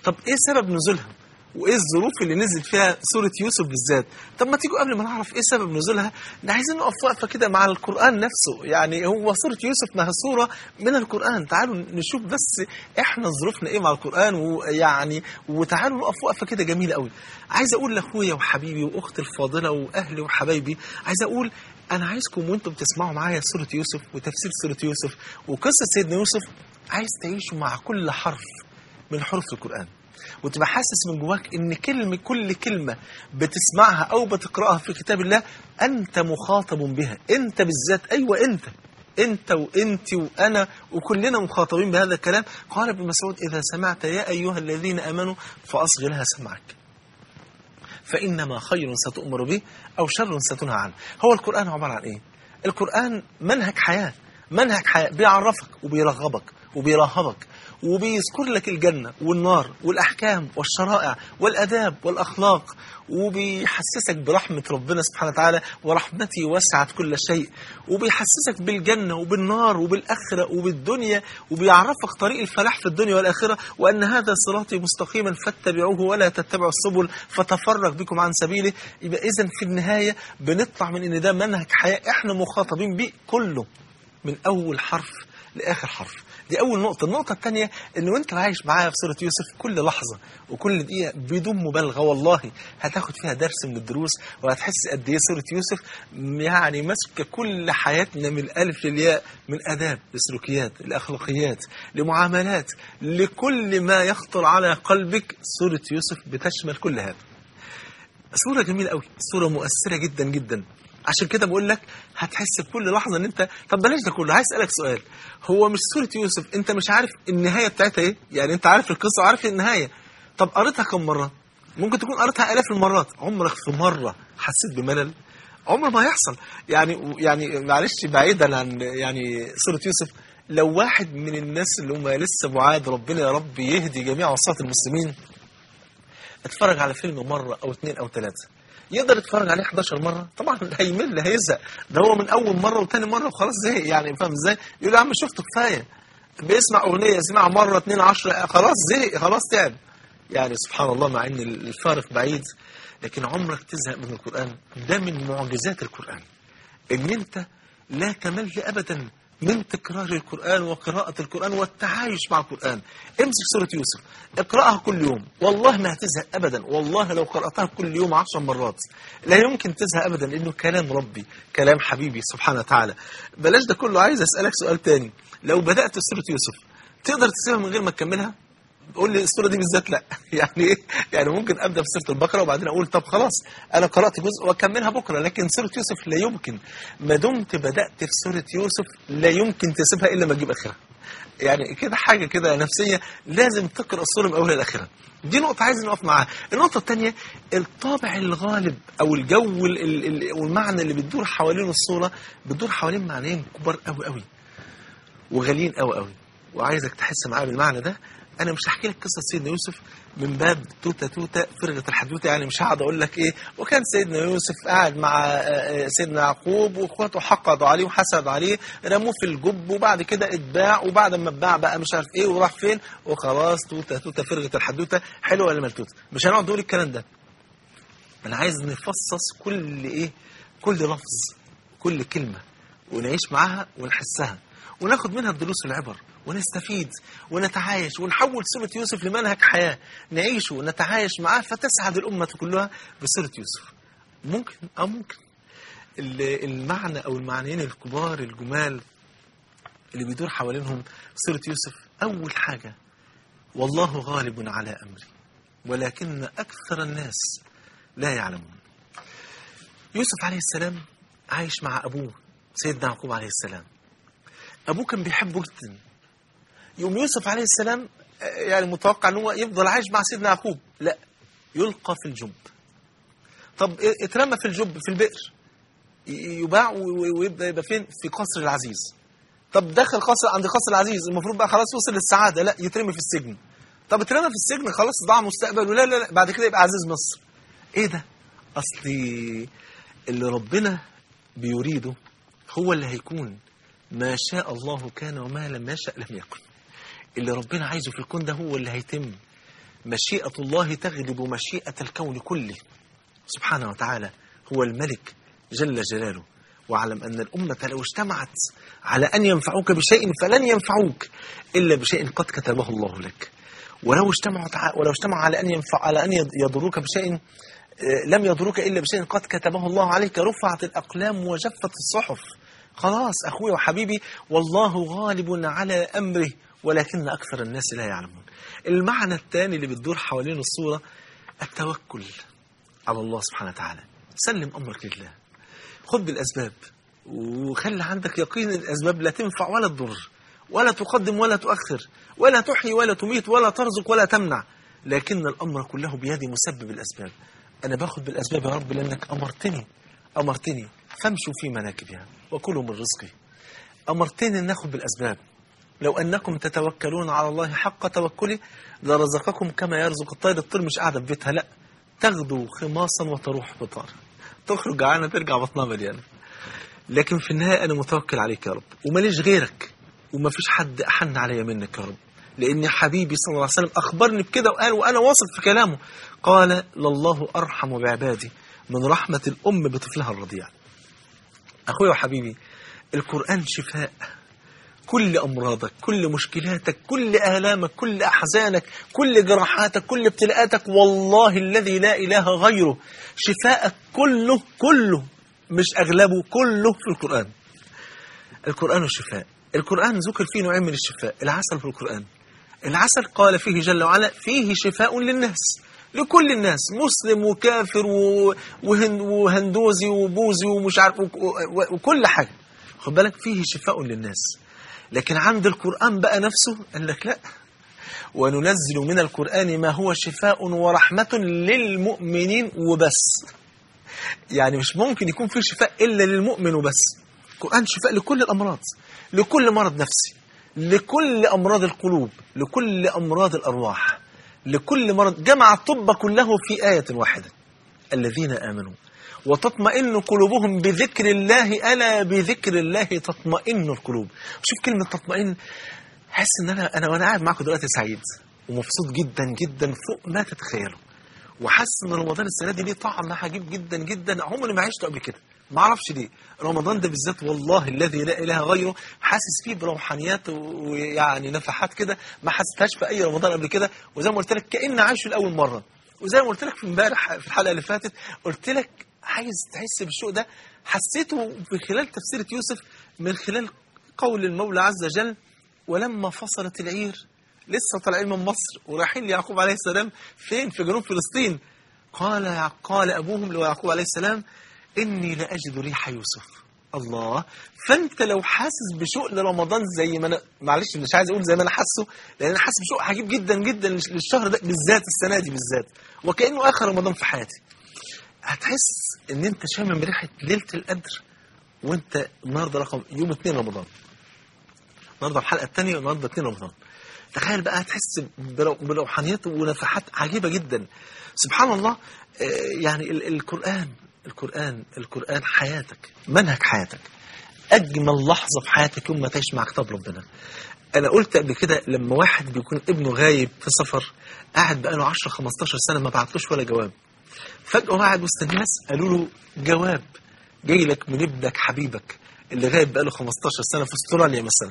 طب ايه سبب نزولها وايه الظروف اللي نزلت فيها سوره يوسف بالذات طب ما تيجوا قبل ما نعرف ايه سبب نزولها احنا عايزين نقف وقفه كده مع القران نفسه يعني هو سوره يوسف ما هي سوره من القران تعالوا نشوف بس احنا ظروفنا ايه مع القران ويعني وتعالوا نقف وقفه كده جميله قوي عايز اقول لاخويا وحبيبي واختي الفاضله واهلي وحبايبي عايز اقول انا عايزكم وانتم بتسمعوا معايا سوره يوسف وتفسير سوره يوسف وقصه سيدنا يوسف عايز تعيشوا مع كل حرف من حروف القران وتبقى حاسس من جواك ان كلمه كل كلمه بتسمعها او بتقراها في كتاب الله انت مخاطب بها انت بالذات ايوه انت انت وانت وانا وكلنا مخاطبين بهذا الكلام قال ابن مسعود اذا سمعت يا ايها الذين امنوا فاصغ لها سمعك فانما خير ستؤمر به او شر ستنهى عنه هو القران عباره عن ايه القران منهج حياه منهج حياه بيعرفك وبيرغبك وبيرهبك وبيذكر لك الجنة والنار والأحكام والشرائع والأداب والأخلاق وبيحسسك برحمة ربنا سبحانه وتعالى ورحمتي وسعت كل شيء وبيحسسك بالجنة وبالنار وبالآخرة وبالدنيا وبيعرفك طريق الفلاح في الدنيا والآخرة وأن هذا صراطي مستقيما فاتبعوه ولا تتبعوا السبل فتفرق بكم عن سبيله يبقى إذا في النهاية بنطلع من إن ده منهج حياة إحنا مخاطبين بيه كله من أول حرف لآخر حرف دي أول نقطة النقطة الثانية إن وأنت عايش معايا في سورة يوسف كل لحظة وكل دقيقة بدون مبالغة والله هتاخد فيها درس من الدروس وهتحس قد إيه سورة يوسف يعني ماسكة كل حياتنا من الألف للياء من آداب لسلوكيات لأخلاقيات لمعاملات لكل ما يخطر على قلبك سورة يوسف بتشمل كل هذا سورة جميلة قوي سورة مؤثرة جدا جدا عشان كده بقول لك هتحس بكل لحظه ان انت طب بلاش ده كله عايز اسالك سؤال هو مش سوره يوسف انت مش عارف النهايه بتاعتها ايه يعني انت عارف القصه وعارف النهايه طب قريتها كم مره ممكن تكون قريتها الاف المرات عمرك في مره حسيت بملل عمر ما يحصل يعني يعني معلش بعيدا عن يعني سوره يوسف لو واحد من الناس اللي هم لسه بعاد ربنا يا رب يهدي جميع عصاة المسلمين اتفرج على فيلم مره او اثنين او ثلاثه يقدر يتفرج عليه 11 مره طبعا هيمل هيزهق ده هو من اول مره وثاني مره وخلاص زهق يعني فاهم ازاي يقول يا عم شفته كفايه بيسمع اغنيه يسمعها مره اثنين عشرة خلاص زهق خلاص تعب يعني سبحان الله مع ان الفارق بعيد لكن عمرك تزهق من القران ده من معجزات القران ان انت لا تمل ابدا من تكرار القرآن وقراءة القرآن والتعايش مع القرآن امسك سورة يوسف اقرأها كل يوم والله ما هتزهق أبدا والله لو قرأتها كل يوم عشر مرات لا يمكن تزهق أبدا لأنه كلام ربي كلام حبيبي سبحانه وتعالى بلاش ده كله عايز أسألك سؤال تاني لو بدأت سورة يوسف تقدر تسيبها من غير ما تكملها قول لي السوره دي بالذات لا يعني ايه يعني ممكن ابدا في سوره البقره وبعدين اقول طب خلاص انا قرات جزء واكملها بكره لكن سوره يوسف لا يمكن ما دمت بدات في سوره يوسف لا يمكن تسيبها الا ما تجيب اخرها يعني كده حاجه كده نفسيه لازم تقرا السوره من اولها لاخرها دي نقطة عايز نقف معاها، النقطة الثانية الطابع الغالب أو الجو ال ال والمعنى اللي بتدور حوالين الصورة بتدور حوالين معنيين كبار قوي قوي وغاليين قوي قوي وعايزك تحس معايا بالمعنى ده انا مش هحكي لك قصه سيدنا يوسف من باب توته توته فرغه الحدوته يعني مش هقعد اقول لك ايه وكان سيدنا يوسف قاعد مع سيدنا يعقوب واخواته حقدوا عليه وحسدوا عليه رموه في الجب وبعد كده اتباع وبعد ما اتباع بقى مش عارف ايه وراح فين وخلاص توته توته فرغه الحدوته حلوه ولا ملتوته مش هنقعد نقول الكلام ده انا عايز نفصص كل ايه كل لفظ كل كلمه ونعيش معاها ونحسها وناخد منها الدروس والعبر ونستفيد ونتعايش ونحول سورة يوسف لمنهج حياة نعيشه ونتعايش معاه فتسعد الأمة كلها بسورة يوسف ممكن أو ممكن المعنى أو المعنيين الكبار الجمال اللي بيدور حوالينهم سورة يوسف أول حاجة والله غالب على أمري ولكن أكثر الناس لا يعلمون يوسف عليه السلام عايش مع أبوه سيدنا يعقوب عليه السلام أبوه كان بيحبه جدا يوم يوسف عليه السلام يعني متوقع ان هو يفضل عايش مع سيدنا يعقوب لا يلقى في الجب طب اترمى في الجب في البئر يباع ويبدا يبقى فين في قصر العزيز طب دخل قصر عند قصر العزيز المفروض بقى خلاص وصل للسعاده لا يترمي في السجن طب اترمى في السجن خلاص ضاع مستقبله لا لا لا بعد كده يبقى عزيز مصر ايه ده اصلي اللي ربنا بيريده هو اللي هيكون ما شاء الله كان وما لم يشأ لم يكن اللي ربنا عايزه في الكون ده هو اللي هيتم مشيئة الله تغلب مشيئة الكون كله سبحانه وتعالى هو الملك جل جلاله واعلم أن الأمة لو اجتمعت على أن ينفعوك بشيء فلن ينفعوك إلا بشيء قد كتبه الله لك ولو اجتمعوا ولو اجتمعوا على أن ينفع على أن يضروك بشيء لم يضروك إلا بشيء قد كتبه الله عليك رفعت الأقلام وجفت الصحف خلاص أخوي وحبيبي والله غالب على أمره ولكن أكثر الناس لا يعلمون المعنى الثاني اللي بتدور حوالين الصورة التوكل على الله سبحانه وتعالى سلم أمرك لله خذ بالأسباب وخلي عندك يقين الأسباب لا تنفع ولا تضر ولا تقدم ولا تؤخر ولا تحيي ولا تميت ولا ترزق ولا تمنع لكن الأمر كله بيد مسبب الأسباب أنا باخد بالأسباب يا رب لأنك أمرتني أمرتني فامشوا في مناكبها وكلوا من رزقي أمرتني أن ناخد بالأسباب لو أنكم تتوكلون على الله حق توكله لرزقكم كما يرزق الطير الطير مش قاعدة في بيتها لا تغدو خماصا وتروح بطار تخرج جعانة ترجع بطنها مليانة لكن في النهاية أنا متوكل عليك يا رب وماليش غيرك وما فيش حد أحن علي منك يا رب لأن حبيبي صلى الله عليه وسلم أخبرني بكده وقال وأنا واثق في كلامه قال لله أرحم بعبادي من رحمة الأم بطفلها الرضيع أخويا وحبيبي القرآن شفاء كل أمراضك كل مشكلاتك كل آلامك كل أحزانك كل جراحاتك كل ابتلاءاتك والله الذي لا إله غيره شفاءك كله كله مش أغلبه كله في القرآن القرآن شفاء القرآن ذكر فيه نوعين من الشفاء العسل في القرآن العسل قال فيه جل وعلا فيه شفاء للناس لكل الناس مسلم وكافر وهندوزي وبوذي ومش عارف وكل حاجة خد بالك فيه شفاء للناس لكن عند القرآن بقى نفسه قال لك لا وننزل من القرآن ما هو شفاء ورحمة للمؤمنين وبس يعني مش ممكن يكون فيه شفاء إلا للمؤمن وبس القرآن شفاء لكل الأمراض لكل مرض نفسي لكل أمراض القلوب لكل أمراض الأرواح لكل مرض جمع الطب كله في آية واحدة الذين آمنوا وتطمئن قلوبهم بذكر الله ألا بذكر الله تطمئن القلوب شوف كلمة تطمئن حس ان انا انا وانا قاعد معاكم دلوقتي سعيد ومبسوط جدا جدا فوق ما تتخيلوا وحاسس ان رمضان السنه دي ليه طعم عجيب جدا جدا عمري ما عشته قبل كده ما اعرفش ليه رمضان ده بالذات والله الذي لا اله غيره حاسس فيه بروحانيات ويعني نفحات كده ما حسيتهاش في اي رمضان قبل كده وزي ما قلت لك كان عايشه لاول مره وزي ما قلت لك في امبارح في الحلقه اللي فاتت قلت لك عايز تحس بالشوق ده حسيته في خلال تفسيره يوسف من خلال قول المولى عز وجل ولما فصلت العير لسه طالعين من مصر ورايحين ليعقوب عليه السلام فين في جنوب فلسطين قال قال ابوهم لو يعقوب عليه السلام اني لاجد ريح يوسف الله فانت لو حاسس بشوق لرمضان زي ما انا معلش مش عايز اقول زي ما انا حاسه لان انا حاسس بشوق عجيب جدا جدا للشهر ده بالذات السنه دي بالذات وكانه اخر رمضان في حياتي هتحس ان انت شامم ريحه ليله القدر وانت النهارده رقم يوم 2 رمضان النهارده الحلقه الثانيه والنهارده 2 رمضان تخيل بقى هتحس بروحانيات ونفحات عجيبه جدا سبحان الله يعني القران القرآن القرآن حياتك منهج حياتك أجمل لحظة في حياتك يوم ما تعيش مع كتاب ربنا أنا قلت قبل كده لما واحد بيكون ابنه غايب في سفر قاعد بقاله 10 15 سنة ما بعتلوش ولا جواب فجأة هو قاعد وسط الناس قالوا له جواب جاي لك من ابنك حبيبك اللي غايب بقاله 15 سنة في استراليا مثلا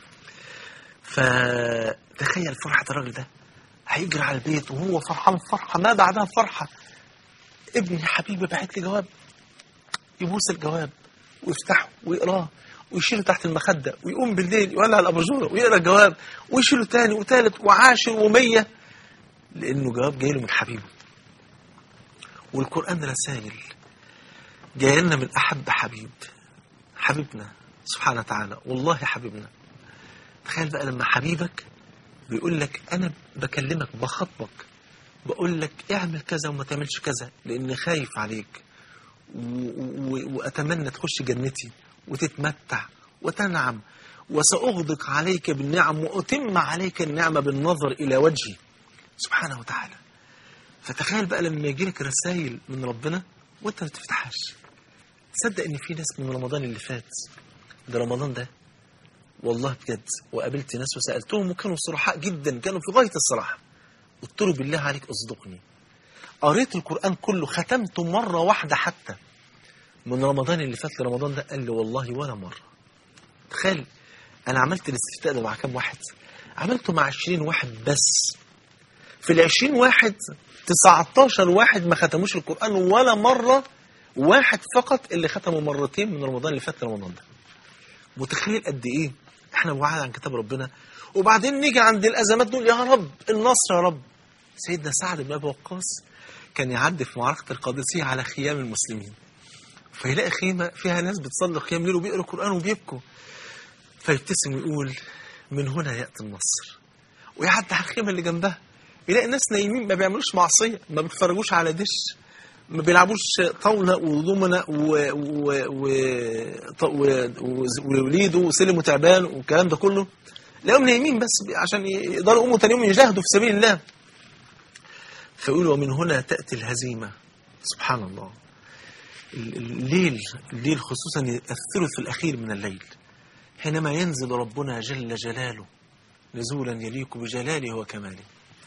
فتخيل فرحة الراجل ده هيجري على البيت وهو فرحان فرحة ما بعدها فرحة ابني حبيبي بعت لي جواب يبوس الجواب ويفتحه ويقراه ويشيله تحت المخدة ويقوم بالليل يولع الأباجورة ويقرا الجواب ويشيله تاني وتالت وعاشر ومية لأنه جواب جاي له من حبيبه والقرآن رسائل جاي لنا من أحب حبيب حبيبنا سبحانه وتعالى والله حبيبنا تخيل بقى لما حبيبك بيقول لك أنا بكلمك بخطبك بقول لك اعمل كذا وما تعملش كذا لأني خايف عليك و... و... وأتمنى تخش جنتي وتتمتع وتنعم وسأغدق عليك بالنعم وأتم عليك النعمة بالنظر إلى وجهي سبحانه وتعالى فتخيل بقى لما يجي لك رسائل من ربنا وانت ما تفتحهاش تصدق ان في ناس من رمضان اللي فات ده رمضان ده والله بجد وقابلت ناس وسألتهم وكانوا صرحاء جدا كانوا في غاية الصراحة قلت له بالله عليك اصدقني قريت القرآن كله ختمته مرة واحدة حتى من رمضان اللي فات لرمضان ده قال لي والله ولا مرة تخيل أنا عملت الاستفتاء ده مع كام واحد عملته مع 20 واحد بس في ال 20 واحد 19 واحد ما ختموش القرآن ولا مرة واحد فقط اللي ختمه مرتين من رمضان اللي فات لرمضان ده متخيل قد ايه احنا بعاد عن كتاب ربنا وبعدين نيجي عند الازمات دول يا رب النصر يا رب سيدنا سعد بن ابي وقاص كان يعدي في معركه القادسيه على خيام المسلمين فيلاقي خيمه فيها ناس بتصلي قيام ليل وبيقروا القران وبيبكوا فيبتسم ويقول من هنا ياتي النصر ويعدي على الخيمه اللي جنبها يلاقي ناس نايمين ما بيعملوش معصيه ما بيتفرجوش على دش ما بيلعبوش طاوله وضمنه و... و... و... ط- و... و... ووليد وسلم وتعبان والكلام ده كله لاقيهم نايمين بس عشان يقدروا يقوموا تاني يوم يجاهدوا في سبيل الله فيقولوا ومن هنا تاتي الهزيمه سبحان الله ال- الليل الليل خصوصا الثلث الاخير من الليل حينما ينزل ربنا جل جلاله نزولا يليق بجلاله وكماله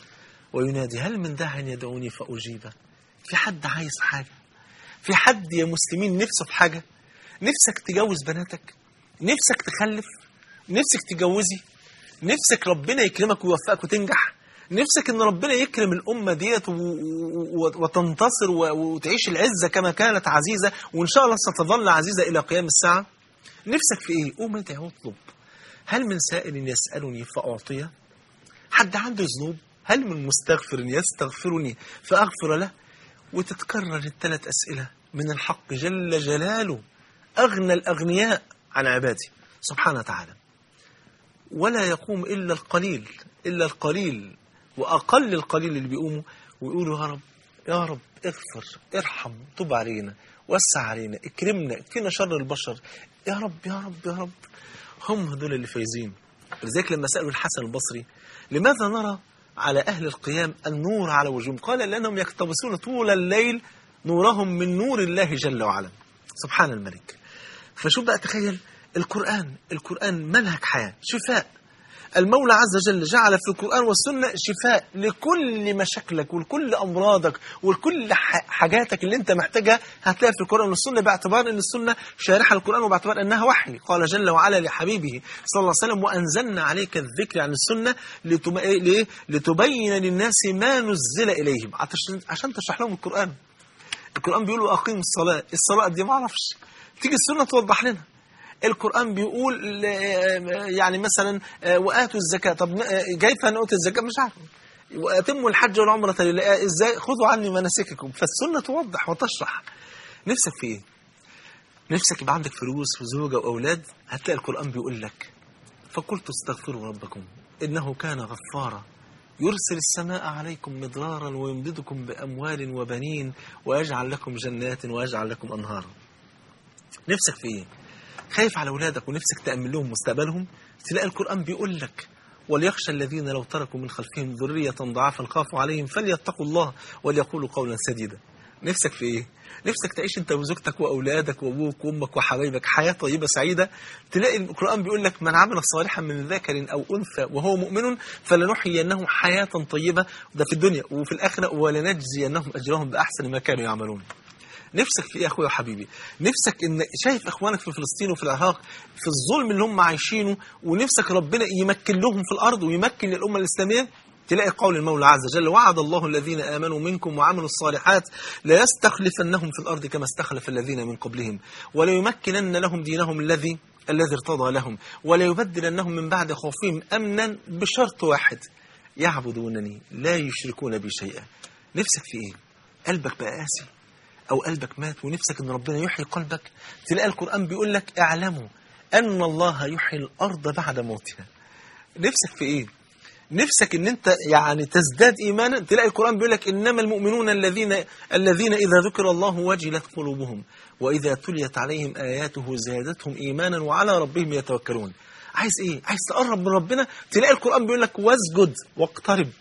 وينادي هل من داع يدعوني فاجيبه في حد عايز حاجة في حد يا مسلمين نفسه في حاجة نفسك تجوز بناتك نفسك تخلف نفسك تجوزي نفسك ربنا يكرمك ويوفقك وتنجح نفسك ان ربنا يكرم الامه ديت و- و- وتنتصر و- وتعيش العزه كما كانت عزيزه وان شاء الله ستظل عزيزه الى قيام الساعه نفسك في ايه قوم ادعي واطلب هل من سائل يسالني فاعطيه حد عنده ذنوب هل من مستغفر يستغفرني فاغفر له وتتكرر الثلاث أسئلة من الحق جل جلاله أغنى الأغنياء عن عباده سبحانه وتعالى ولا يقوم إلا القليل إلا القليل وأقل القليل اللي بيقوموا ويقولوا يا رب يا رب اغفر ارحم تب علينا وسع علينا اكرمنا اكفينا شر البشر يا رب يا رب يا رب هم دول اللي فايزين لذلك لما سألوا الحسن البصري لماذا نرى على أهل القيام النور على وجوههم قال لأنهم يقتبسون طول الليل نورهم من نور الله جل وعلا سبحان الملك فشوف بقى تخيل القرآن القرآن منهج حياة شفاء المولى عز وجل جعل في القرآن والسنة شفاء لكل مشاكلك ولكل أمراضك ولكل ح- حاجاتك اللي أنت محتاجها هتلاقيها في القرآن والسنة باعتبار أن السنة شارحة القرآن وباعتبار أنها وحي قال جل وعلا لحبيبه صلى الله عليه وسلم وأنزلنا عليك الذكر عن السنة لتم... إيه؟ ليه؟ لتبين للناس ما نزل إليهم عشان عشان تشرح لهم القرآن القرآن بيقول أقيموا الصلاة الصلاة دي ما أعرفش تيجي السنة توضح لنا القرآن بيقول آه، يعني مثلا آه، وآتوا الزكاة طب آه، كيف نؤتي الزكاة مش عارف وأتموا الحج والعمرة لله آه، إزاي خذوا عني مناسككم فالسنة توضح وتشرح نفسك في إيه نفسك يبقى عندك فلوس وزوجة وأولاد هتلاقي القرآن بيقول لك فقلت استغفروا ربكم إنه كان غفارا يرسل السماء عليكم مدرارا ويمددكم بأموال وبنين ويجعل لكم جنات ويجعل لكم أنهارا نفسك في إيه خايف على أولادك ونفسك تأمن لهم مستقبلهم تلاقي القرآن بيقول لك وليخشى الذين لو تركوا من خلفهم ذرية ضعافا خافوا عليهم فليتقوا الله وليقولوا قولا سديدا نفسك في ايه نفسك تعيش انت وزوجتك واولادك وابوك وامك وحبايبك حياه طيبه سعيده تلاقي القران بيقول لك من عمل صالحا من ذكر او انثى وهو مؤمن فلنحيينه حياه طيبه ده في الدنيا وفي الاخره ولنجزينهم اجرهم باحسن ما كانوا يعملون نفسك في ايه يا اخويا وحبيبي نفسك ان شايف اخوانك في فلسطين وفي العراق في الظلم اللي هم عايشينه ونفسك ربنا يمكن لهم في الارض ويمكن للامه الاسلاميه تلاقي قول المولى عز وجل وعد الله الذين امنوا منكم وعملوا الصالحات ليستخلفنهم في الارض كما استخلف الذين من قبلهم وليمكنن لهم دينهم الذي الذي ارتضى لهم وليبدلنهم من بعد خوفهم امنا بشرط واحد يعبدونني لا يشركون بي شيئا نفسك في ايه قلبك بقى قاسي او قلبك مات ونفسك ان ربنا يحيي قلبك تلاقي القران بيقول لك اعلموا ان الله يحيي الارض بعد موتها نفسك في ايه نفسك ان انت يعني تزداد ايمانا تلاقي القران بيقول لك انما المؤمنون الذين الذين اذا ذكر الله وجلت قلوبهم واذا تليت عليهم اياته زادتهم ايمانا وعلى ربهم يتوكلون عايز ايه عايز تقرب من ربنا تلاقي القران بيقول لك واسجد واقترب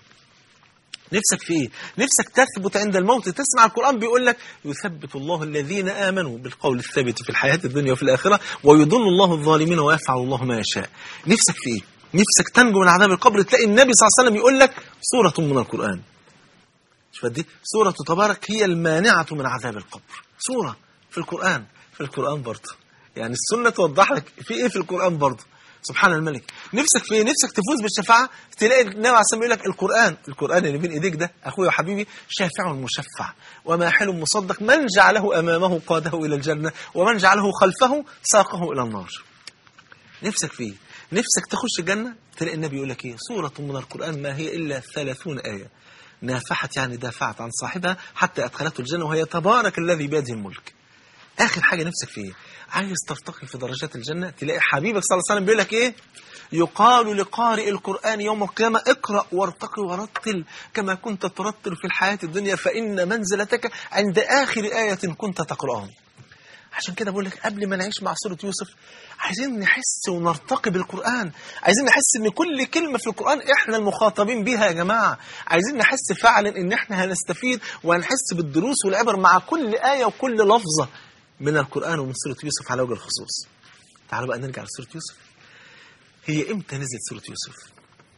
نفسك في ايه نفسك تثبت عند الموت تسمع القرآن بيقول لك يثبت الله الذين آمنوا بالقول الثابت في الحياة الدنيا وفي الآخرة ويضل الله الظالمين ويفعل الله ما يشاء نفسك في ايه نفسك تنجو من عذاب القبر تلاقي النبي صلى الله عليه وسلم يقول لك سورة من القرآن شوف دي سورة تبارك هي المانعة من عذاب القبر سورة في القرآن في القرآن برضه يعني السنة توضح لك في ايه في القرآن برضه سبحان الملك نفسك في إيه؟ نفسك تفوز بالشفاعة تلاقي النبي عليه الصلاة يقول لك القرآن القرآن اللي بين ايديك ده اخويا وحبيبي شافع مشفع وماحل مصدق من جعله امامه قاده الى الجنة ومن جعله خلفه ساقه الى النار نفسك في إيه؟ نفسك تخش الجنة تلاقي النبي يقول لك ايه سورة من القرآن ما هي الا 30 آية نافحت يعني دافعت عن صاحبها حتى أدخلته الجنة وهي تبارك الذي بيده الملك آخر حاجة نفسك فيه عايز ترتقي في درجات الجنة تلاقي حبيبك صلى الله عليه وسلم بيقول لك إيه يقال لقارئ القرآن يوم القيامة اقرأ وارتقي ورتل كما كنت ترتل في الحياة الدنيا فإن منزلتك عند آخر آية كنت تقرأها عشان كده بقول لك قبل ما نعيش مع سورة يوسف عايزين نحس ونرتقي بالقرآن عايزين نحس ان كل كلمة في القرآن احنا المخاطبين بيها يا جماعة عايزين نحس فعلا ان احنا هنستفيد وهنحس بالدروس والعبر مع كل آية وكل لفظة من القرآن ومن سورة يوسف على وجه الخصوص تعالوا بقى نرجع لسورة يوسف هي امتى نزلت سورة يوسف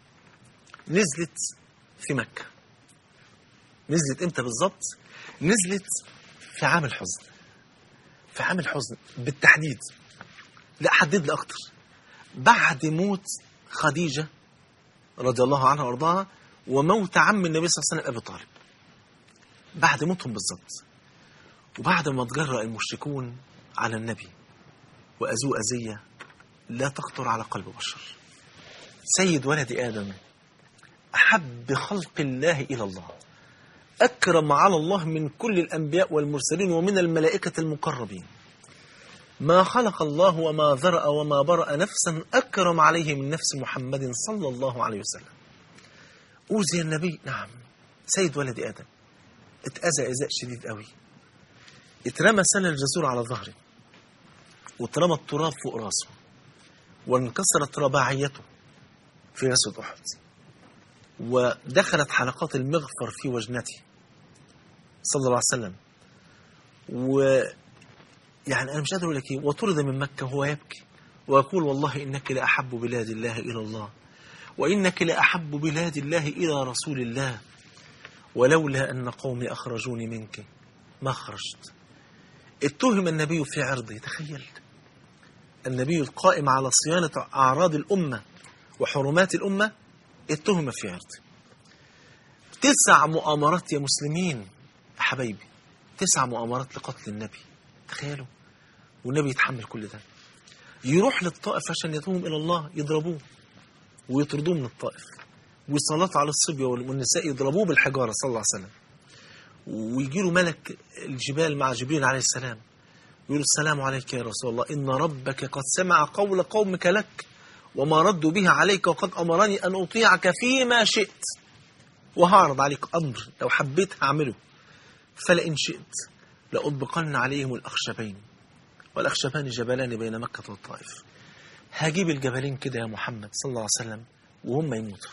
نزلت في مكة نزلت امتى بالظبط نزلت في عام الحزن في عام الحزن بالتحديد لا حدد لي اكتر بعد موت خديجة رضي الله عنها وارضاها وموت عم النبي صلى الله عليه وسلم ابي طالب بعد موتهم بالظبط وبعد ما تجرأ المشركون على النبي وأذوه أذية لا تخطر على قلب بشر سيد ولد آدم أحب خلق الله إلى الله أكرم على الله من كل الأنبياء والمرسلين ومن الملائكة المقربين ما خلق الله وما ذرأ وما برأ نفسا أكرم عليه من نفس محمد صلى الله عليه وسلم أوذي النبي نعم سيد ولد آدم اتأذى إزاء شديد قوي اترمى سنة الجزور على ظهره واترمى التراب فوق راسه وانكسرت رباعيته في غزوة أحد ودخلت حلقات المغفر في وجنته صلى الله عليه وسلم و يعني أنا مش قادر أقول لك إيه وطرد من مكة وهو يبكي ويقول والله إنك لأحب بلاد الله إلى الله وإنك لأحب بلاد الله إلى رسول الله ولولا أن قومي أخرجوني منك ما خرجت اتهم النبي في عرضه تخيل النبي القائم على صيانة أعراض الأمة وحرمات الأمة اتهم في عرضه تسع مؤامرات يا مسلمين يا حبايبي تسع مؤامرات لقتل النبي تخيلوا والنبي يتحمل كل ده يروح للطائف عشان يتوهم إلى الله يضربوه ويطردوه من الطائف ويسلطوا على الصبية والنساء يضربوه بالحجارة صلى الله عليه وسلم ويجي له ملك الجبال مع جبريل عليه السلام يقول السلام عليك يا رسول الله إن ربك قد سمع قول قومك لك وما ردوا به عليك وقد أمرني أن أطيعك فيما شئت وهعرض عليك أمر لو حبيت هعمله فلئن شئت لأطبقن عليهم الأخشبين والأخشبان جبلان بين مكة والطائف هجيب الجبلين كده يا محمد صلى الله عليه وسلم وهم يموتوا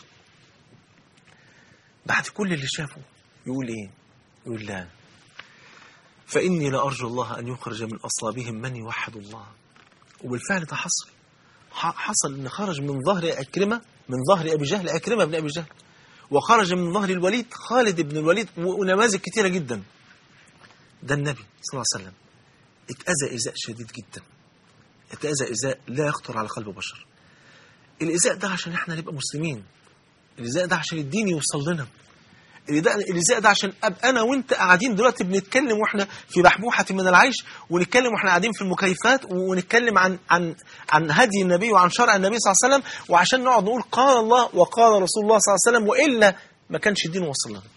بعد كل اللي شافه يقول ايه يقول لا فإني لأرجو الله أن يخرج من أصلابهم من يوحد الله وبالفعل ده حصل حصل أن خرج من ظهر أكرمة من ظهر أبي جهل أكرمة بن أبي جهل وخرج من ظهر الوليد خالد بن الوليد ونماذج كثيرة جدا ده النبي صلى الله عليه وسلم اتأذى إزاء شديد جدا اتأذى إزاء لا يخطر على قلب بشر الإزاء ده عشان احنا نبقى مسلمين الإزاء ده عشان الدين يوصل لنا الإزاء ده عشان أبقى أنا وأنت قاعدين دلوقتي بنتكلم وإحنا في بحبوحة من العيش ونتكلم وإحنا قاعدين في المكيفات ونتكلم عن عن عن هدي النبي وعن شرع النبي صلى الله عليه وسلم وعشان نقعد نقول قال الله وقال رسول الله صلى الله عليه وسلم وإلا ما كانش الدين وصل لنا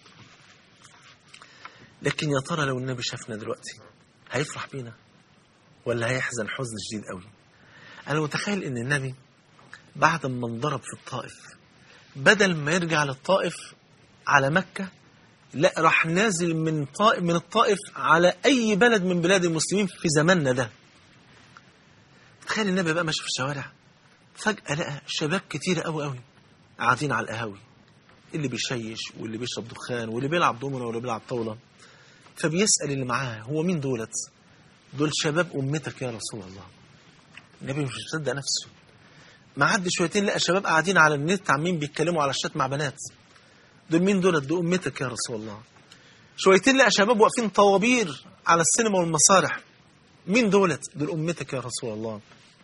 لكن يا ترى لو النبي شافنا دلوقتي هيفرح بينا ولا هيحزن حزن شديد قوي أنا متخيل إن النبي بعد ما انضرب في الطائف بدل ما يرجع للطائف على مكة لا راح نازل من طائف من الطائف على أي بلد من بلاد المسلمين في زماننا ده تخيل النبي بقى ماشي في الشوارع فجأة لقى شباب كتير قوي قوي قاعدين على القهاوي اللي بيشيش واللي بيشرب دخان واللي بيلعب دومنا واللي بيلعب طاولة فبيسأل اللي معاه هو مين دولت دول شباب أمتك يا رسول الله النبي مش مصدق نفسه ما عدى شويتين لقى شباب قاعدين على النت عمالين بيتكلموا على الشات مع بنات دول مين دول دول امتك يا رسول الله شويتين لقى شباب واقفين طوابير على السينما والمسارح مين دولت دول امتك يا رسول الله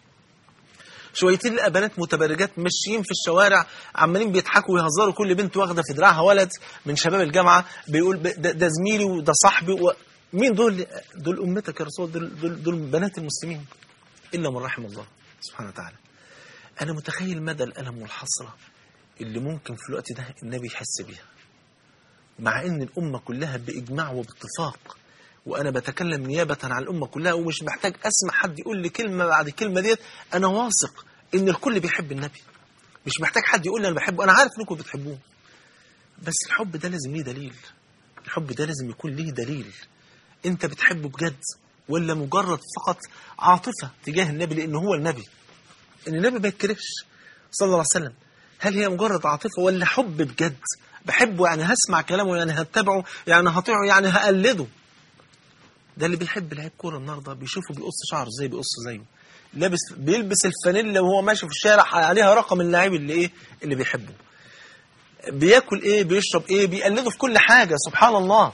شويتين لقى بنات متبرجات ماشيين في الشوارع عمالين بيضحكوا ويهزروا كل بنت واخده في دراعها ولد من شباب الجامعه بيقول ب- ده, ده زميلي وده صاحبي و... مين دول دول امتك يا رسول الله دول, دول, دول بنات المسلمين الا من رحم الله سبحانه وتعالى انا متخيل مدى الالم والحسره اللي ممكن في الوقت ده النبي يحس بيها مع ان الامه كلها باجماع وباتفاق وانا بتكلم نيابه عن الامه كلها ومش محتاج اسمع حد يقول لي كلمه بعد الكلمه ديت انا واثق ان الكل بيحب النبي مش محتاج حد يقول لي انا بحبه انا عارف انكم بتحبوه بس الحب ده لازم ليه دليل الحب ده لازم يكون ليه دليل انت بتحبه بجد ولا مجرد فقط عاطفه تجاه النبي لان هو النبي ان النبي ما يتكرهش صلى الله عليه وسلم هل هي مجرد عاطفه ولا حب بجد بحبه يعني هسمع كلامه يعني هتبعه يعني هطيعه يعني هقلده ده اللي بيحب لعيب كوره النهارده بيشوفه بيقص شعره زي بيقص زيه لابس بيلبس الفانيلا وهو ماشي في الشارع عليها رقم اللاعب اللي ايه اللي بيحبه بياكل ايه بيشرب ايه بيقلده في كل حاجه سبحان الله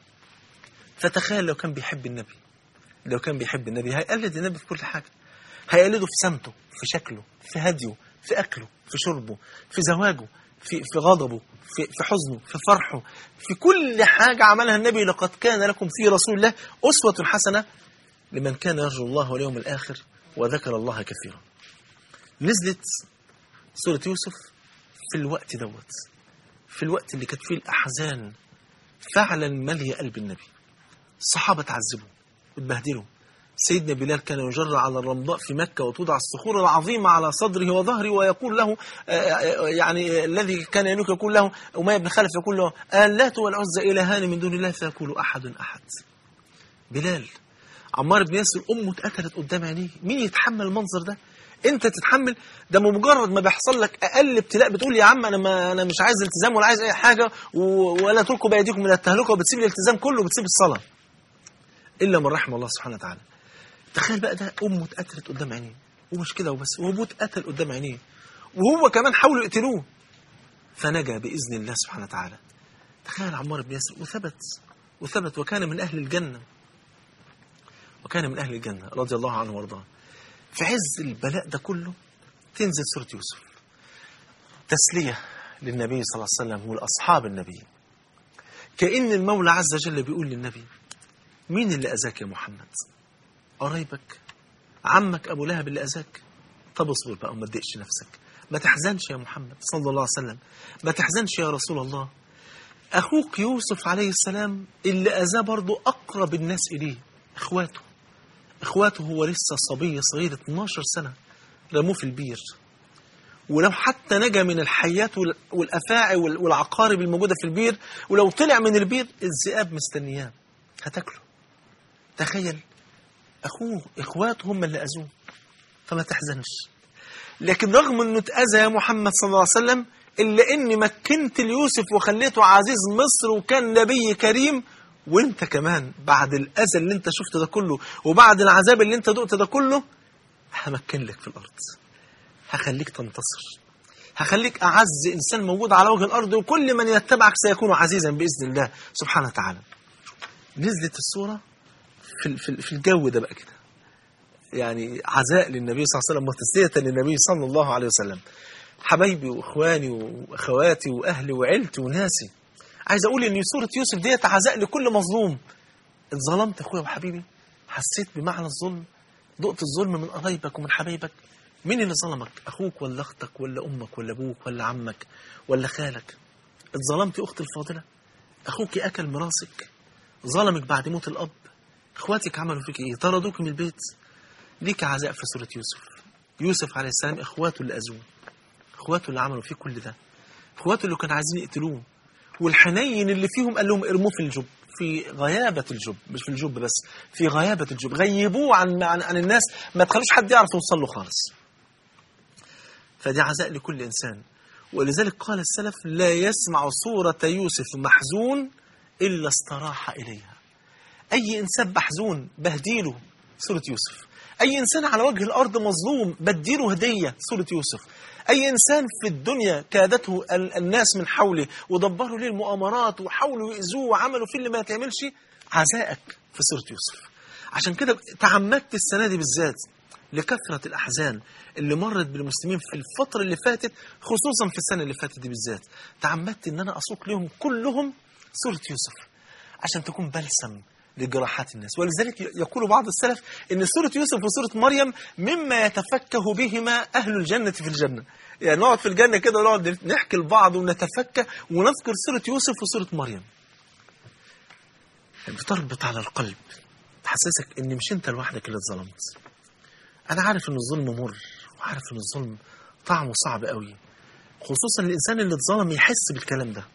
فتخيل لو كان بيحب النبي لو كان بيحب النبي هيقلد النبي في كل حاجه هيقلده في سمته في شكله في هديه في اكله في شربه في زواجه في في غضبه في في حزنه في فرحه في كل حاجه عملها النبي لقد كان لكم في رسول الله اسوه حسنه لمن كان يرجو الله واليوم الاخر وذكر الله كثيرا نزلت سوره يوسف في الوقت دوت في الوقت اللي كانت فيه الاحزان فعلا ماليه قلب النبي الصحابه تعذبوا اتبهدلوا سيدنا بلال كان يجر على الرمضاء في مكة وتوضع الصخور العظيمة على صدره وظهره ويقول له آه، آه، يعني الذي كان ينوك يقول له أمية بن خلف يقول له اللات والعزى إلهان من دون الله فيقول أحد أحد بلال عمار بن ياسر أمه اتقتلت قدام عينيه مين يتحمل المنظر ده انت تتحمل ده بمجرد ما بيحصل لك اقل ابتلاء بتقول يا عم انا ما انا مش عايز التزام ولا عايز اي حاجه و- ولا تلقوا بايديكم من التهلكه وبتسيب الالتزام كله وبتسيب الصلاه الا من رحم الله سبحانه وتعالى تخيل بقى ده امه اتقتلت قدام عينيه ومش كده وبس وابوه اتقتل قدام عينيه وهو كمان حاولوا يقتلوه فنجا باذن الله سبحانه وتعالى تخيل عمار بن ياسر وثبت وثبت وكان من اهل الجنه وكان من اهل الجنه رضي الله عنه وارضاه في عز البلاء ده كله تنزل سوره يوسف تسليه للنبي صلى الله عليه وسلم ولاصحاب النبي كأن المولى عز وجل بيقول للنبي مين اللي أذاك يا محمد قرايبك عمك أبو لهب اللي أذاك طب اصبر بقى وما تضايقش نفسك ما تحزنش يا محمد صلى الله عليه وسلم ما تحزنش يا رسول الله أخوك يوسف عليه السلام اللي أذاه برضه أقرب الناس إليه إخواته إخواته هو لسه صبي صغير 12 سنة رموه في البير ولو حتى نجا من الحيات وال- والأفاعي وال- والعقارب الموجودة في البير ولو طلع من البير الذئاب مستنياه هتاكله تخيل أخوه إخواته هم اللي أذوه فما تحزنش لكن رغم أنه اتأذى يا محمد صلى الله عليه وسلم إلا إني مكنت ليوسف وخليته عزيز مصر وكان نبي كريم وانت كمان بعد الأذى اللي انت شفته ده كله وبعد العذاب اللي انت دقته ده كله همكن لك في الأرض هخليك تنتصر هخليك أعز إنسان موجود على وجه الأرض وكل من يتبعك سيكون عزيزا بإذن الله سبحانه وتعالى نزلت الصورة في في في الجو ده بقى كده يعني عزاء للنبي صلى الله عليه وسلم وتسلية للنبي صلى الله عليه وسلم حبايبي واخواني واخواتي واهلي وعيلتي وناسي عايز اقول ان سوره يوسف ديت عزاء لكل مظلوم اتظلمت اخويا وحبيبي حسيت بمعنى الظلم دقت الظلم من قرايبك ومن حبايبك مين اللي ظلمك اخوك ولا اختك ولا امك ولا ابوك ولا عمك ولا خالك اتظلمت يا اختي الفاضله اخوك اكل مراسك ظلمك بعد موت الاب اخواتك عملوا فيك ايه طردوك من البيت ليك عزاء في سوره يوسف يوسف عليه السلام اخواته اللي اذوه اخواته اللي عملوا فيه كل ده اخواته اللي كانوا عايزين يقتلوه والحنين اللي فيهم قال لهم ارموه في الجب في غيابة الجب مش في الجب بس في غيابة الجب غيبوه عن, عن, عن الناس ما تخلوش حد يعرف يوصل له خالص فدي عزاء لكل إنسان ولذلك قال السلف لا يسمع صورة يوسف محزون إلا استراح إليها أي إنسان محزون بهديله سورة يوسف أي إنسان على وجه الأرض مظلوم بديله هدية سورة يوسف أي إنسان في الدنيا كادته ال- الناس من حوله ودبروا ليه المؤامرات وحاولوا يؤذوه وعملوا فيه اللي ما يتعملش عزائك في سورة يوسف عشان كده تعمدت السنة دي بالذات لكثرة الأحزان اللي مرت بالمسلمين في الفترة اللي فاتت خصوصا في السنة اللي فاتت دي بالذات تعمدت إن أنا أسوق لهم كلهم سورة يوسف عشان تكون بلسم لجراحات الناس ولذلك يقول بعض السلف ان سوره يوسف وسوره مريم مما يتفكه بهما اهل الجنه في الجنه يعني نقعد في الجنه كده ونقعد نحكي لبعض ونتفكه ونذكر سوره يوسف وسوره مريم بتربط على القلب تحسسك ان مش انت لوحدك اللي اتظلمت انا عارف ان الظلم مر وعارف ان الظلم طعمه صعب قوي خصوصا الانسان اللي اتظلم يحس بالكلام ده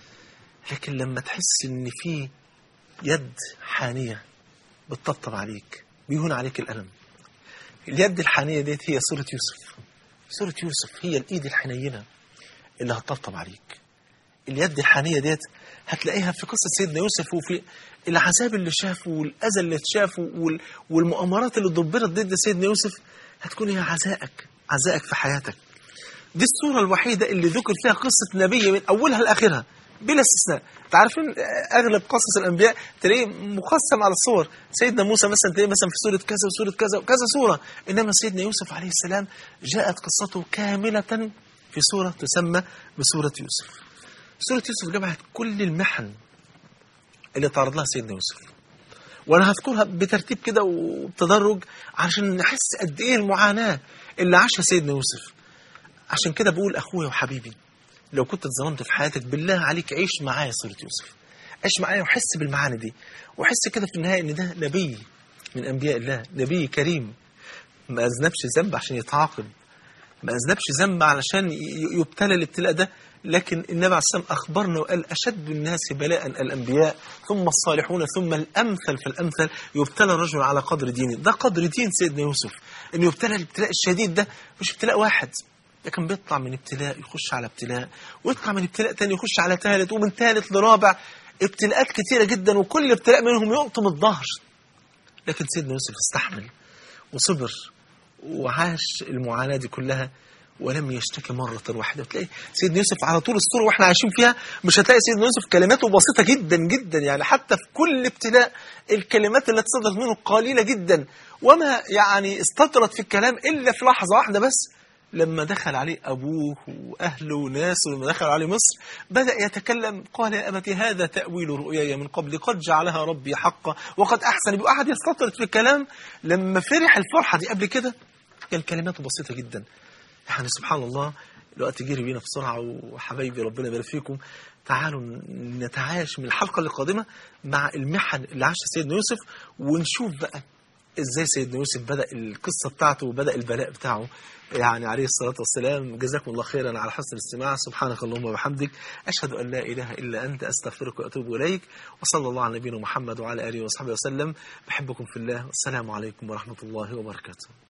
لكن لما تحس ان في يد حانية بتطبطب عليك بيهون عليك الألم اليد الحانية ديت هي سورة يوسف سورة يوسف هي الإيد الحنينة اللي هتطبطب عليك اليد الحانية ديت هتلاقيها في قصة سيدنا يوسف وفي العذاب اللي شافه والأذى اللي شافه وال- والمؤامرات اللي دبرت ضد سيدنا يوسف هتكون هي عزائك عزائك في حياتك دي الصورة الوحيدة اللي ذكر فيها قصة نبي من أولها لآخرها بلا استثناء تعرفين أغلب قصص الأنبياء تلاقيه مقسم على الصور سيدنا موسى مثلا تلاقيه مثلا في سورة كذا وسورة كذا وكذا سورة إنما سيدنا يوسف عليه السلام جاءت قصته كاملة في سورة تسمى بسورة يوسف سورة يوسف جمعت كل المحن اللي تعرض لها سيدنا يوسف وانا هذكرها بترتيب كده وبتدرج عشان نحس قد ايه المعاناه اللي عاشها سيدنا يوسف عشان كده بقول اخويا وحبيبي لو كنت اتظلمت في حياتك بالله عليك عيش معايا سوره يوسف عيش معايا وحس بالمعاني دي وحس كده في النهايه ان ده نبي من انبياء الله نبي كريم ما اذنبش ذنب عشان يتعاقب ما أذنبش ذنب علشان ي- يبتلى الابتلاء ده لكن النبي عليه الصلاة والسلام أخبرنا وقال أشد الناس بلاء الأنبياء ثم الصالحون ثم الأمثل فالأمثل يبتلى الرجل على قدر دينه ده قدر دين سيدنا يوسف أنه يبتلى الابتلاء الشديد ده مش ابتلاء واحد لكن بيطلع من ابتلاء يخش على ابتلاء ويطلع من ابتلاء تاني يخش على ثالث ومن ثالث لرابع ابتلاءات كتيرة جدا وكل ابتلاء منهم يقطم الظهر لكن سيدنا يوسف استحمل وصبر وعاش المعاناة دي كلها ولم يشتكي مرة واحدة تلاقي سيدنا يوسف على طول الصورة واحنا عايشين فيها مش هتلاقي سيدنا يوسف كلماته بسيطة جدا جدا يعني حتى في كل ابتلاء الكلمات التي صدرت منه قليلة جدا وما يعني استطرت في الكلام إلا في لحظة واحدة بس لما دخل عليه أبوه وأهله وناسه لما دخل عليه مصر بدأ يتكلم قال يا أبت هذا تأويل رؤياي من قبل قد جعلها ربي حقا وقد أحسن بي أحد يستطرد في الكلام لما فرح الفرحة دي قبل كده كان كلماته بسيطة جدا يعني سبحان الله الوقت جري بينا بسرعة وحبايبي ربنا يبارك فيكم تعالوا نتعايش من الحلقة القادمة مع المحن اللي عاشها سيدنا يوسف ونشوف بقى ازاي سيدنا يوسف بدأ القصة بتاعته وبدأ البلاء بتاعه يعني عليه الصلاة والسلام جزاكم الله خيرا على حسن الاستماع سبحانك اللهم وبحمدك أشهد أن لا إله إلا أنت أستغفرك وأتوب إليك وصلى الله على نبينا محمد وعلى آله وصحبه وسلم بحبكم في الله والسلام عليكم ورحمة الله وبركاته